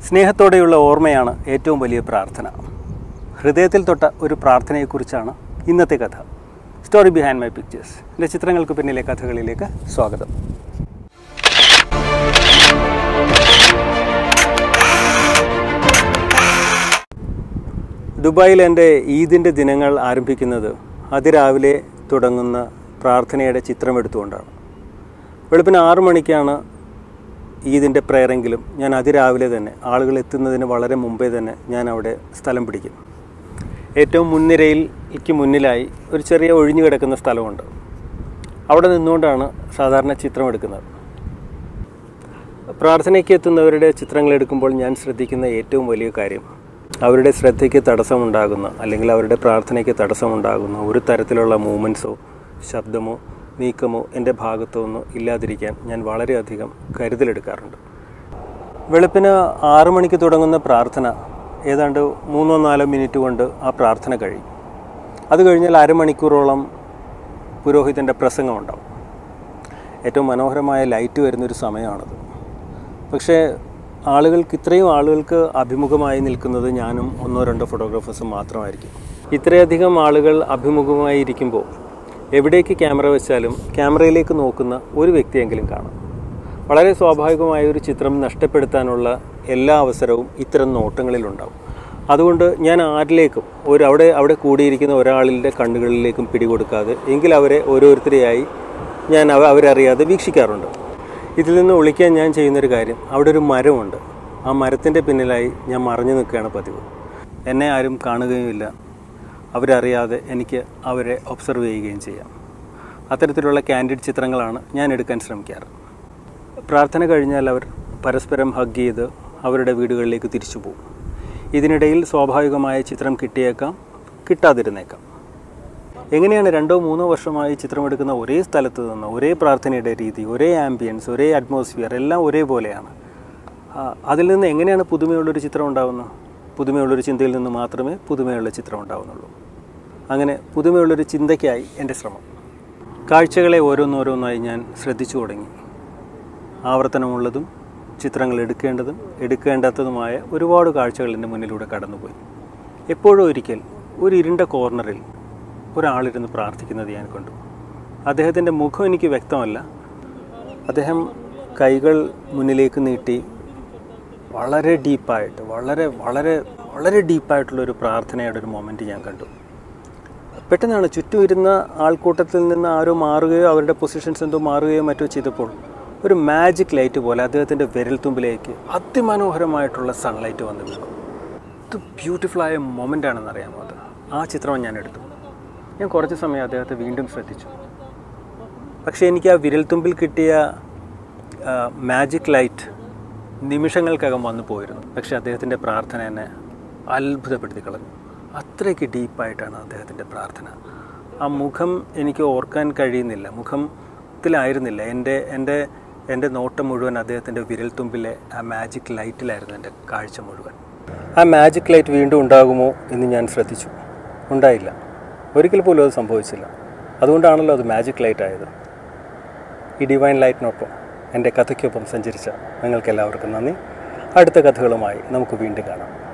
സ്നേഹത്തോടെയുള്ള ഓർമ്മയാണ് ഏറ്റവും വലിയ പ്രാർത്ഥന ഹൃദയത്തിൽ തൊട്ട ഒരു പ്രാർത്ഥനയെക്കുറിച്ചാണ് ഇന്നത്തെ കഥ സ്റ്റോറി ബിഹൈൻഡ് മൈ പിക്ചേഴ്സ് എൻ്റെ ചിത്രങ്ങൾക്ക് പിന്നിലെ കഥകളിലേക്ക് സ്വാഗതം ദുബായിൽ എൻ്റെ ഈദിൻ്റെ ദിനങ്ങൾ ആരംഭിക്കുന്നത് അതിരാവിലെ തുടങ്ങുന്ന പ്രാർത്ഥനയുടെ ചിത്രമെടുത്തുകൊണ്ടാണ് വെളുപ്പിന് ആറു മണിക്കാണ് ഈദിൻ്റെ പ്രയറെങ്കിലും ഞാൻ അതിരാവിലെ തന്നെ ആളുകൾ എത്തുന്നതിന് വളരെ മുമ്പേ തന്നെ ഞാൻ അവിടെ സ്ഥലം പിടിക്കും ഏറ്റവും മുൻനിരയിലേക്ക് മുന്നിലായി ഒരു ചെറിയ ഒഴിഞ്ഞു കിടക്കുന്ന സ്ഥലമുണ്ട് അവിടെ നിന്നുകൊണ്ടാണ് സാധാരണ ചിത്രം എടുക്കുന്നത് പ്രാർത്ഥനയ്ക്ക് എത്തുന്നവരുടെ ചിത്രങ്ങൾ എടുക്കുമ്പോൾ ഞാൻ ശ്രദ്ധിക്കുന്ന ഏറ്റവും വലിയ കാര്യം അവരുടെ ശ്രദ്ധയ്ക്ക് തടസ്സമുണ്ടാകുന്ന അല്ലെങ്കിൽ അവരുടെ പ്രാർത്ഥനയ്ക്ക് തടസ്സമുണ്ടാകുന്ന ഒരു തരത്തിലുള്ള മൂമെൻറ്റ്സോ ശബ്ദമോ നീക്കമോ എൻ്റെ ഭാഗത്തു നിന്ന് ഇല്ലാതിരിക്കാൻ ഞാൻ വളരെയധികം കരുതലെടുക്കാറുണ്ട് വെളുപ്പിന് ആറു മണിക്ക് തുടങ്ങുന്ന പ്രാർത്ഥന ഏതാണ്ട് മൂന്നോ നാലോ മിനിറ്റ് കൊണ്ട് ആ പ്രാർത്ഥന കഴിയും അത് കഴിഞ്ഞാൽ അരമണിക്കൂറോളം പുരോഹിതൻ്റെ പ്രസംഗം ഉണ്ടാവും ഏറ്റവും മനോഹരമായ ലൈറ്റ് വരുന്നൊരു സമയമാണത് പക്ഷേ ആളുകൾക്ക് ഇത്രയും ആളുകൾക്ക് അഭിമുഖമായി നിൽക്കുന്നത് ഞാനും ഒന്നോ രണ്ടോ ഫോട്ടോഗ്രാഫേഴ്സും മാത്രമായിരിക്കും ഇത്രയധികം ആളുകൾ അഭിമുഖമായി ഇരിക്കുമ്പോൾ എവിടേക്ക് ക്യാമറ വെച്ചാലും ക്യാമറയിലേക്ക് നോക്കുന്ന ഒരു വ്യക്തിയെങ്കിലും കാണാം വളരെ സ്വാഭാവികമായ ഒരു ചിത്രം നഷ്ടപ്പെടുത്താനുള്ള എല്ലാ അവസരവും ഇത്തരം നോട്ടങ്ങളിലുണ്ടാവും അതുകൊണ്ട് ഞാൻ ആരിലേക്കും ഒരു അവിടെ അവിടെ കൂടിയിരിക്കുന്ന ഒരാളിൻ്റെ കണ്ണുകളിലേക്കും പിടികൊടുക്കാതെ എങ്കിൽ അവരെ ഓരോരുത്തരെയായി ഞാൻ അവ അവരറിയാതെ വീക്ഷിക്കാറുണ്ട് ഇതിൽ നിന്ന് ഒളിക്കാൻ ഞാൻ ചെയ്യുന്നൊരു കാര്യം അവിടെ ഒരു മരമുണ്ട് ആ മരത്തിൻ്റെ പിന്നിലായി ഞാൻ മറഞ്ഞു നിൽക്കുകയാണ് പതിവ് എന്നെ ആരും കാണുകയുമില്ല അവരറിയാതെ എനിക്ക് അവരെ ഒബ്സർവ് ചെയ്യുകയും ചെയ്യാം അത്തരത്തിലുള്ള കാൻഡിഡ് ചിത്രങ്ങളാണ് ഞാൻ എടുക്കാൻ ശ്രമിക്കാറ് പ്രാർത്ഥന കഴിഞ്ഞാൽ അവർ പരസ്പരം ഹഗ് ചെയ്ത് അവരുടെ വീടുകളിലേക്ക് തിരിച്ചു പോകും ഇതിനിടയിൽ സ്വാഭാവികമായ ചിത്രം കിട്ടിയേക്കാം കിട്ടാതിരുന്നേക്കാം എങ്ങനെയാണ് രണ്ടോ മൂന്നോ വർഷമായി ചിത്രമെടുക്കുന്ന ഒരേ സ്ഥലത്ത് നിന്ന് ഒരേ പ്രാർത്ഥനയുടെ രീതി ഒരേ ആംബിയൻസ് ഒരേ അറ്റ്മോസ്ഫിയർ എല്ലാം ഒരേപോലെയാണ് ആ, അതിൽ നിന്ന് എങ്ങനെയാണ് പുതുമയുള്ളൊരു ചിത്രം ഉണ്ടാകുന്നത് പുതുമയുള്ളൊരു ചിന്തയിൽ നിന്ന് മാത്രമേ പുതുമയുള്ള ചിത്രം ഉണ്ടാകുന്നുള്ളൂ അങ്ങനെ പുതുമയുള്ളൊരു ചിന്തയ്ക്കായി എൻ്റെ ശ്രമം കാഴ്ചകളെ ഓരോന്നോരോന്നായി ഞാൻ ശ്രദ്ധിച്ചു തുടങ്ങി ആവർത്തനമുള്ളതും ചിത്രങ്ങൾ എടുക്കേണ്ടതും എടുക്കേണ്ടാത്തതുമായ ഒരുപാട് കാഴ്ചകൾ എൻ്റെ മുന്നിലൂടെ കടന്നുപോയി എപ്പോഴും ഒരിക്കൽ ഒരു ഇരുണ്ട കോർണറിൽ ഒരാളിരുന്ന് പ്രാർത്ഥിക്കുന്നത് ഞാൻ കണ്ടു അദ്ദേഹത്തിൻ്റെ മുഖം എനിക്ക് വ്യക്തമല്ല അദ്ദേഹം കൈകൾ മുന്നിലേക്ക് നീട്ടി വളരെ ഡീപ്പായിട്ട് വളരെ വളരെ വളരെ ഡീപ്പായിട്ടുള്ളൊരു പ്രാർത്ഥനയുടെ ഒരു മൊമെൻറ്റ് ഞാൻ കണ്ടു പെട്ടെന്നാണ് ചുറ്റും ഇരുന്ന ആൾക്കൂട്ടത്തിൽ നിന്ന് ആരോ മാറുകയോ അവരുടെ പൊസിഷൻസ് എന്തോ മാറുകയോ മറ്റോ ചെയ്തപ്പോൾ ഒരു മാജിക് ലൈറ്റ് പോലെ അദ്ദേഹത്തിൻ്റെ വിരൽത്തുമ്പിലേക്ക് അതിമനോഹരമായിട്ടുള്ള സൺലൈറ്റ് വന്ന് വീണു ഇത് ബ്യൂട്ടിഫുള്ളായ മൊമെൻ്റ് ആണെന്ന് അറിയാമോ അത് ആ ചിത്രം ഞാൻ എടുത്തു ഞാൻ കുറച്ച് സമയം അദ്ദേഹത്തെ വീണ്ടും ശ്രദ്ധിച്ചു പക്ഷേ എനിക്ക് ആ വിരൽത്തുമ്പിൽ കിട്ടിയ മാജിക് ലൈറ്റ് നിമിഷങ്ങൾക്കകം വന്നു പോയിരുന്നു പക്ഷേ അദ്ദേഹത്തിൻ്റെ പ്രാർത്ഥന എന്നെ അത്ഭുതപ്പെടുത്തി കളഞ്ഞു അത്രയ്ക്ക് ഡീപ്പായിട്ടാണ് അദ്ദേഹത്തിൻ്റെ പ്രാർത്ഥന ആ മുഖം എനിക്ക് ഓർക്കാൻ കഴിയുന്നില്ല മുഖത്തിലായിരുന്നില്ല എൻ്റെ എൻ്റെ എൻ്റെ നോട്ടം മുഴുവൻ അദ്ദേഹത്തിൻ്റെ വിരൽത്തുമ്പിലെ ആ മാജിക് ലൈറ്റിലായിരുന്നു എൻ്റെ കാഴ്ച മുഴുവൻ ആ മാജിക് ലൈറ്റ് വീണ്ടും ഉണ്ടാകുമോ എന്ന് ഞാൻ ശ്രദ്ധിച്ചു ഉണ്ടായില്ല ഒരിക്കൽ പോലും അത് സംഭവിച്ചില്ല അതുകൊണ്ടാണല്ലോ അത് മാജിക് ലൈറ്റ് ആയത് ഈ ഡിവൈൻ ലൈറ്റിനൊപ്പം എൻ്റെ കഥയ്ക്കൊപ്പം സഞ്ചരിച്ച നിങ്ങൾക്ക് എല്ലാവർക്കും നന്ദി അടുത്ത കഥകളുമായി നമുക്ക് വീണ്ടും കാണാം